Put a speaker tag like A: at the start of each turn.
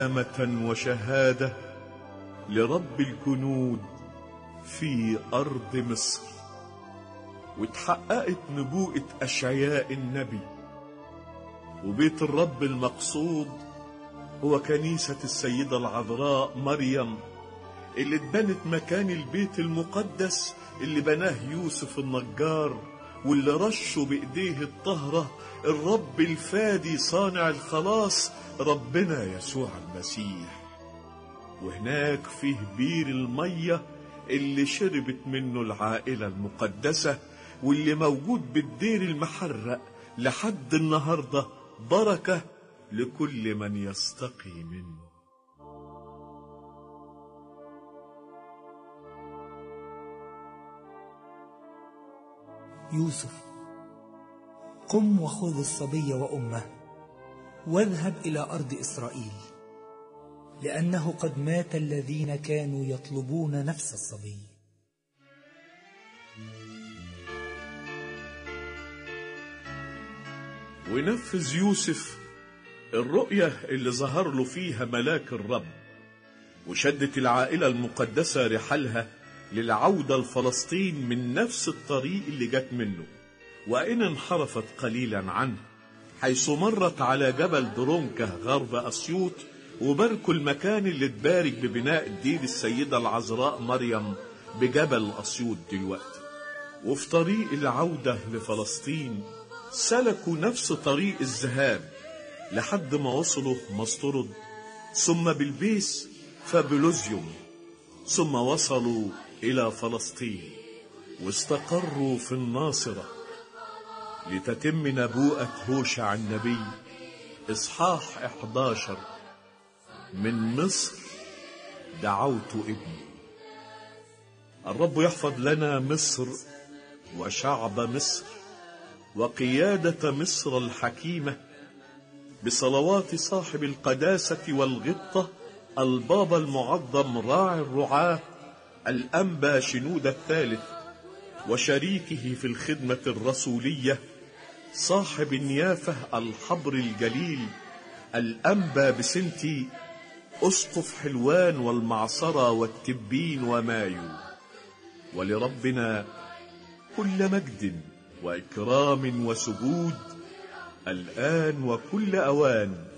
A: أمة وشهادة لرب الجنود في أرض مصر واتحققت نبوءة أشعياء النبي وبيت الرب المقصود هو كنيسة السيدة العذراء مريم اللي اتبنت مكان البيت المقدس اللي بناه يوسف النجار واللي رشه بإيديه الطهرة الرب الفادي صانع الخلاص ربنا يسوع المسيح وهناك فيه بير المية اللي شربت منه العائلة المقدسة واللي موجود بالدير المحرق لحد النهاردة بركة لكل من يستقي منه
B: يوسف قم وخذ الصبي وأمه واذهب إلى أرض إسرائيل لأنه قد مات الذين كانوا يطلبون نفس الصبي
A: ونفذ يوسف الرؤية اللي ظهر له فيها ملاك الرب وشدت العائلة المقدسة رحالها للعودة لفلسطين من نفس الطريق اللي جت منه وإن انحرفت قليلا عنه حيث مرت على جبل درونكة غرب أسيوط وباركوا المكان اللي اتبارك ببناء دير السيدة العذراء مريم بجبل أسيوط دلوقتي وفي طريق العودة لفلسطين سلكوا نفس طريق الذهاب لحد ما وصلوا مسطرد ثم بالبيس فبلوزيوم ثم وصلوا إلى فلسطين واستقروا في الناصرة لتتم نبوءة هوشع النبي إصحاح 11 من مصر دعوت ابني الرب يحفظ لنا مصر وشعب مصر وقيادة مصر الحكيمة بصلوات صاحب القداسة والغبطة البابا المعظم راعي الرعاة الأنبا شنود الثالث وشريكه في الخدمة الرسولية صاحب النيافة الحبر الجليل الأنبا بسنتي أسقف حلوان والمعصرة والتبين ومايو ولربنا كل مجد وإكرام وسجود الآن وكل أوان